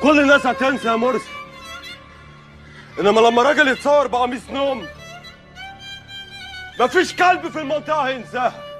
كل الناس هتنسى يا مرسي انما لما راجل يتصور بقميص نوم مفيش كلب في المنطقه هينساها